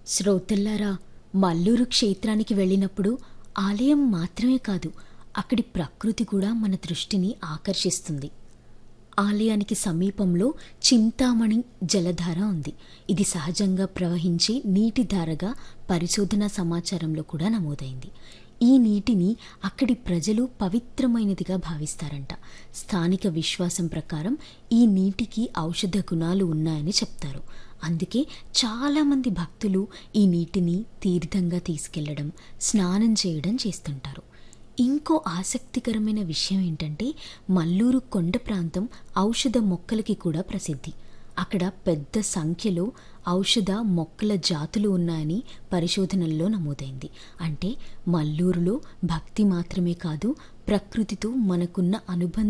శ్రోతల్లారా మల్లూరు క్షేత్రానికి వెళ్ళినప్పుడు ఆలయం మాత్రమే కాదు అక్కడి ప్రకృతి కూడా మన దృష్టిని ఆకర్షిస్తుంది ఆలయానికి సమీపంలో చింతామణి జలధార ఉంది ఇది సహజంగా ప్రవహించే నీటి ధారగా పరిశోధన సమాచారంలో కూడా నమోదైంది ఈ నీటిని అక్కడి ప్రజలు పవిత్రమైనదిగా భావిస్తారంట స్థానిక విశ్వాసం ప్రకారం ఈ నీటికి ఔషధ గుణాలు ఉన్నాయని చెప్తారు అందుకే చాలామంది భక్తులు ఈ నీటిని తీర్థంగా తీసుకెళ్లడం స్నానం చేయడం చేస్తుంటారు ఇంకో ఆసక్తికరమైన విషయం ఏంటంటే మల్లూరు కొండ ప్రాంతం ఔషధ మొక్కలకి కూడా ప్రసిద్ధి అక్కడ పెద్ద సంఖ్యలో ఔషధ మొక్కల జాతులు ఉన్నాయని పరిశోధనల్లో నమోదైంది అంటే మల్లూరులో భక్తి మాత్రమే కాదు ప్రకృతితో మనకున్న అనుబంధం